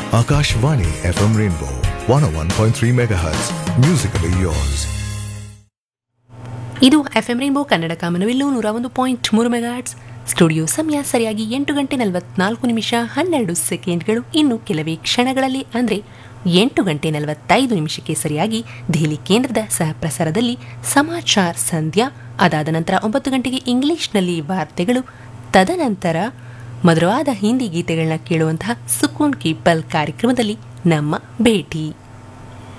Akashvani FM Rainbow 101.3 MHz. Musically yours. ಇದು F M rainbow Kannada ಕಾಮನವಿಲ್ಲು ನೂರ ಒಂದು ಪಾಯಿಂಟ್ ಮೂರು ಮೆಗಾಟ್ಸ್ ಸ್ಟುಡಿಯೋ ಸಮಯ ಸರಿಯಾಗಿ ಎಂಟು ಗಂಟೆ ನಲವತ್ನಾಲ್ಕು ನಿಮಿಷ ಹನ್ನೆರಡು ಸೆಕೆಂಡ್ಗಳು ಇನ್ನು ಕೆಲವೇ ಕ್ಷಣಗಳಲ್ಲಿ ಅಂದರೆ ಎಂಟು ಗಂಟೆ ನಲವತ್ತೈದು ನಿಮಿಷಕ್ಕೆ ಸರಿಯಾಗಿ ದೆಹಲಿ ಕೇಂದ್ರದ ಸಹ ಪ್ರಸಾರದಲ್ಲಿ ಸಮಾಚಾರ ಸಂಧ್ಯಾ ಅದಾದ ನಂತರ ಒಂಬತ್ತು ಗಂಟೆಗೆ ಇಂಗ್ಲಿಷ್ನಲ್ಲಿ ವಾರ್ತೆಗಳು ತದನಂತರ ಮಧುರವಾದ ಹಿಂದಿ ಗೀತೆಗಳನ್ನ ಕೇಳುವಂತಹ ಸುಕೂನ್ ಕಿ ಪಲ್ ಕಾರ್ಯಕ್ರಮದಲ್ಲಿ ನಮ್ಮ ಭೇಟಿ